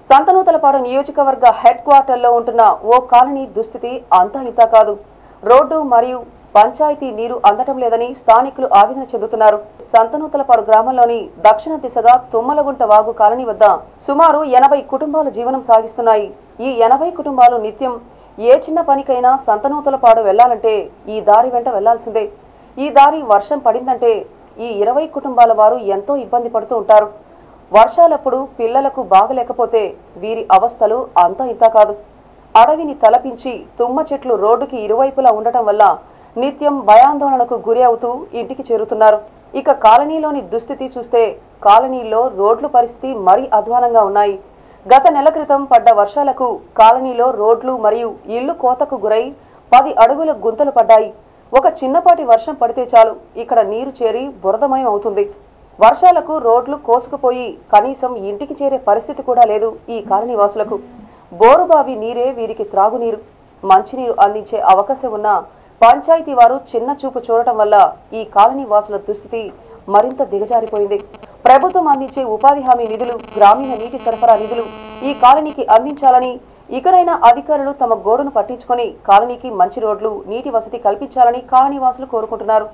సంతనూతలపాడు నియోజకవర్గ హెడ్ క్వార్టర్లో ఉంటున్న ఓ కాలనీ దుస్థితి అంతా ఇంతా కాదు రోడ్డు మరియు పంచాయతీ నీరు అందటం లేదని స్థానికులు ఆవేదన చెందుతున్నారు సంతనూతలపాడు గ్రామంలోని దక్షిణ దిశగా తుమ్మలగుంట వాగు కాలనీ వద్ద సుమారు ఎనభై కుటుంబాలు జీవనం సాగిస్తున్నాయి ఈ ఎనభై కుటుంబాలు నిత్యం ఏ చిన్న పనికైనా సంతనూతలపాడు వెళ్లాలంటే ఈ దారి వెంట వెళ్లాల్సిందే ఈ దారి వర్షం పడిందంటే ఈ ఇరవై కుటుంబాల వారు ఎంతో ఇబ్బంది పడుతూ ఉంటారు వర్షాలప్పుడు పిల్లలకు బాగలేకపోతే వీరి అవస్థలు అంతా ఇంతా కాదు అడవిని తలపించి తుమ్మ చెట్లు రోడ్డుకి ఇరువైపులా ఉండటం వల్ల నిత్యం భయాందోళనకు గురి అవుతూ ఇంటికి చేరుతున్నారు ఇక కాలనీలోని దుస్థితి చూస్తే కాలనీలో రోడ్లు పరిస్థితి మరీ అధ్వానంగా ఉన్నాయి గత నెల క్రితం పడ్డ వర్షాలకు కాలనీలో రోడ్లు మరియు ఇళ్లు కోతకు గురై పది అడుగుల గుంతలు పడ్డాయి ఒక చిన్నపాటి వర్షం పడితే చాలు ఇక్కడ నీరు చేరి బురదమయం అవుతుంది వర్షాలకు రోడ్లు కోసుకుపోయి కనీసం ఇంటికి చేరే పరిస్థితి కూడా లేదు ఈ కాలనీ వాసులకు బోరుబావి నీరే వీరికి త్రాగునీరు మంచినీరు అందించే అవకాశం ఉన్న పంచాయతీ వారు చిన్న చూపు చూడటం వల్ల ఈ కాలనీ వాసుల దుస్థితి మరింత దిగజారిపోయింది ప్రభుత్వం అందించే ఉపాధి హామీ నిధులు గ్రామీణ నీటి సరఫరా నిధులు ఈ కాలనీకి అందించాలని ఇకనైనా అధికారులు తమ గోడును పట్టించుకొని కాలనీకి మంచి రోడ్లు నీటి వసతి కల్పించాలని కాలనీ వాసులు కోరుకుంటున్నారు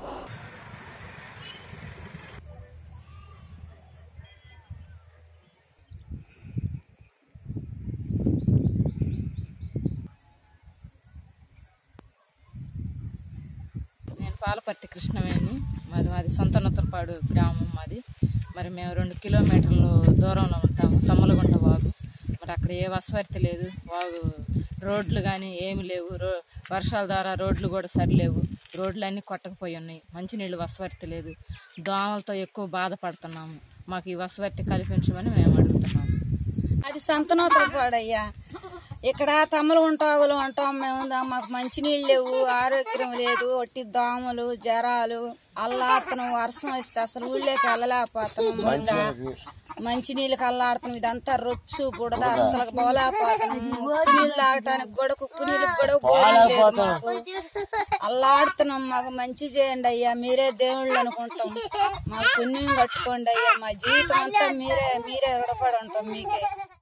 నేను పాలపర్తి కృష్ణవేణి మాది మాది సొంత నూతలపాడు గ్రామం మాది మరి మేము రెండు కిలోమీటర్లు దూరంలో ఉంటాము తమ్మలగుంట వాగు మరి అక్కడ ఏ వసవర్తి లేదు వాగు రోడ్లు కానీ ఏమి లేవు రో వర్షాల ద్వారా రోడ్లు కూడా సరిలేవు రోడ్లు అన్నీ కొట్టకపోయి ఉన్నాయి మంచినీళ్ళు వసవర్తి లేదు దోమలతో ఎక్కువ బాధపడుతున్నాము మాకు ఈ వసవర్తి కల్పించమని మేము అడుగుతున్నాము అది సంతనోతర పాడయ్యా ఇక్కడ తమ్మలు ఉంటాగులు ఉంటాం మేము దా- మాకు మంచినీళ్ళు లేవు ఆరోగ్యం లేదు ఒట్టి దోమలు జ్వరాలు అల్లాడుతున్నాం వర్షం వస్తే అసలు ఊళ్ళోకి వెళ్ళలేకపోతున్నాం ఇంకా మంచినీళ్ళకి అల్లాడుతున్నాం ఇదంతా రొచ్చు బుడద అసలు పోలేకపోతున్నాం ఉప్పు నీళ్ళు తాగటానికి కూడా కుక్కు నీళ్ళకి కూడా బోరింగ్ లేదు మాకు అల్లాడుతున్నాం మాకు మంచి చేయండి అయ్యా మీరే దేవుళ్ళు అనుకుంటాం మాకు పుణ్యం కట్టుకోండి అయ్యా మా జీవితం అంతా మీరే మీరే రుణపడి ఉంటాం మీకే